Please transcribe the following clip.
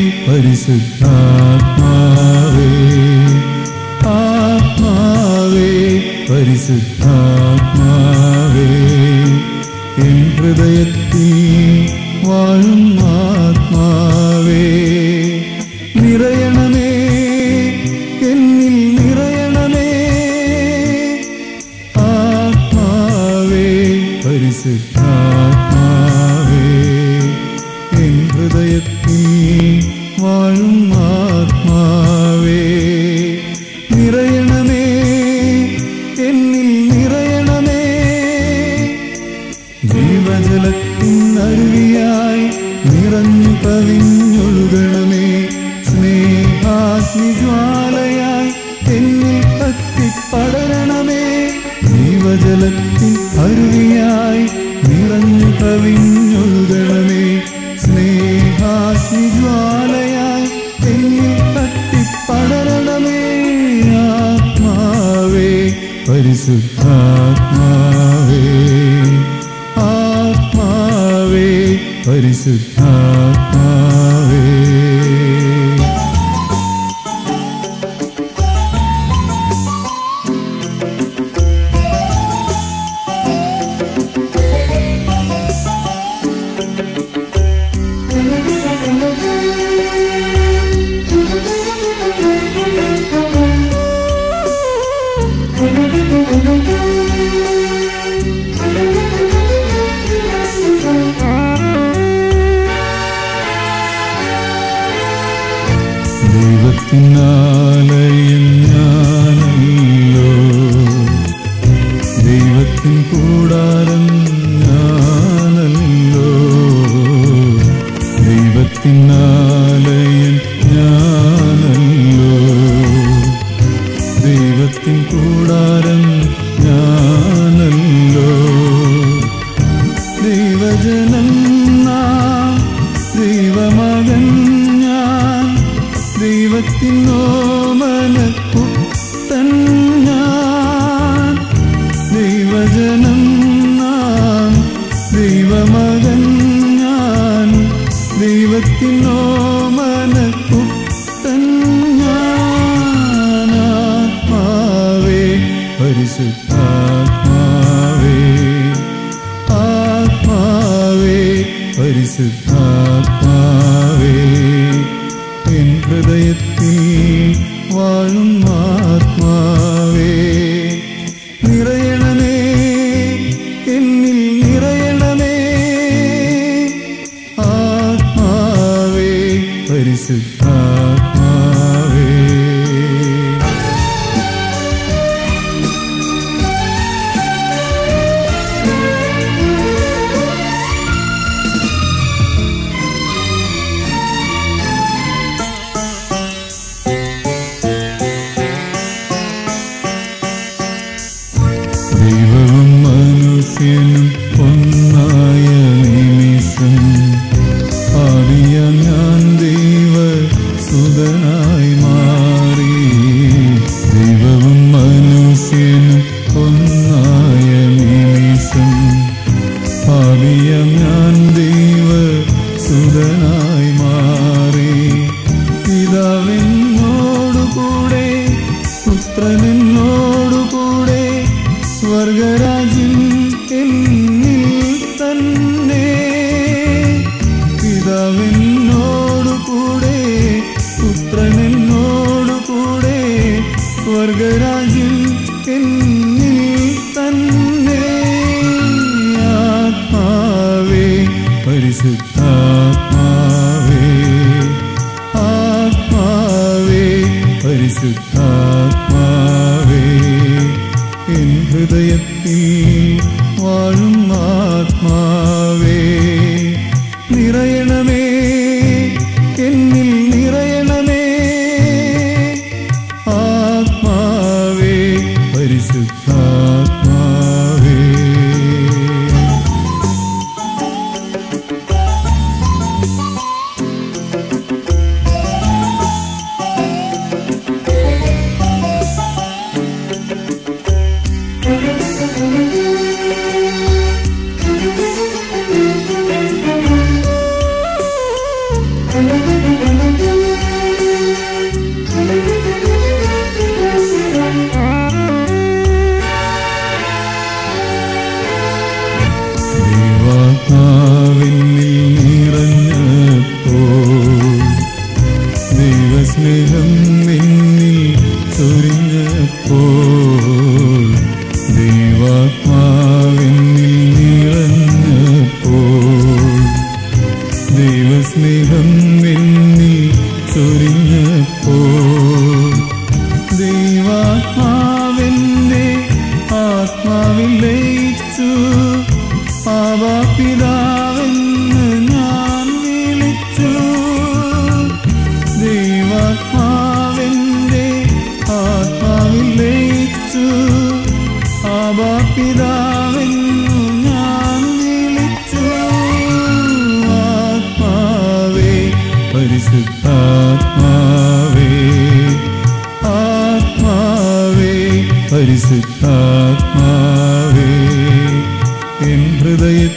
പരിശുദ്ധാത്മാവേ ആത്മാവേ പരിശുദ്ധാത്മാവേ എൻ ഹൃദയത്തിൽ വാഴും ആത്മാവേ നിറയണമേ എന്നിൽ നിറയണമേ ആത്മാവേ പരിശുദ്ധാത്മാവേ എൻ ഹൃദയത്തിൽ വാഴും ആത്മാവേ നിറയണമേ എന്നിൽ നിറയണമേ ജീവജലത്തിൻ അരുവിയായി നിറഞ്ഞു കവിഞ്ഞൊഴുകണമേ സ്നേഹാഗ്നിജ്വാലയായി എന്നിൽ കത്തിപ്പടരണമേ ജീവജലത്തിൻ അരുവിയായി നിറഞ്ഞു കവിഞ്ഞൊഴുകണമേ സ്നേഹാഗ്നിജ്വാലയായി എന്നിൽ കത്തിപ്പടരണമേ ആത്മാവേ പരിശുദ്ധാത്മാവേ ആത്മാവേ പരിശുദ്ധാത്മാവേ ദൈവത്തിനാലയം ഞാനല്ലോ ദൈവത്തിൻ കൂടാരം ഞാനല്ലോ ദൈവത്തിനാലയം ഞാനല്ലോ ദൈവത്തിൻ കൂടാരം ഞാനല്ലോ ദൈവജനം നാം ദൈവമകൻ ഞാൻ ദൈവത്തിനോമനക്കുട്ടൻ ഞാൻ ദൈവജനം നാം ദൈവമകൻ ഞാൻ ദൈവത്തിനോമനക്കുട്ടൻ ഞാൻ ആത്മാവേ പരിശുദ്ധാത്മാവേ ആത്മാവേ പരിശുദ്ധാത്മാവേ എൻ ഹൃദയത്തിൽ വാഴും ആത്മാവേ നിറയണമേ എന്നിൽ നിറയണമേ ആത്മാവേ പരിശുദ്ധാത്മാവേ ദൈവവും മനുഷ്യനും ഒന്നായ നിമിഷം പാടിയ ഞാൻ ദൈവ സുതനായി മാറി ദൈവവും മനുഷ്യനും ഒന്നായ നിമിഷം പാടിയ ഞാൻ ദൈവ സുതനായി മാറി പിതാവിനോടുകൂടെ പുത്രനെന്നോടുകൂടെ സ്വർഗരാജ്യം എന്നിൽ തന്നെ പിതാവിനോടുകൂടെ പുത്രനെന്നോടുകൂടെ സ്വർഗരാജ്യം എന്നിൽ തന്നെ ആത്മാവേ പരിശുദ്ധാത്മാവേ ആത്മാവേ പരിശുദ്ധാത്മാവേ എൻ ഹൃദയത്തിൽ വാഴും ആത്മാവേ നിറയണമേ എന്നിൽ നിറയണമേ ആത്മാവേ പരിശുദ്ധാത്മാവേ Thank you. ദൈവസ്നേഹം എന്നിൽ ചൊരിഞ്ഞപ്പോ ദൈവാത്മാവെന്റെ ആത്മാവിൽ ലയിച്ചു പാവാപിതാവെന്ന് ഞാൻ വിളിച്ചു ദൈവാത്മാവെന്റെ ആത്മാവിൽ ലയിച്ചു ആവാപിതാവെന്നു ഞാൻ വിളിച്ചു ആത്മാവേ പരിശുദ്ധാത്മാവേ ആത്മാവേ പരിശുദ്ധാത്മാവേ എൻ ഹൃദയത്തിൽ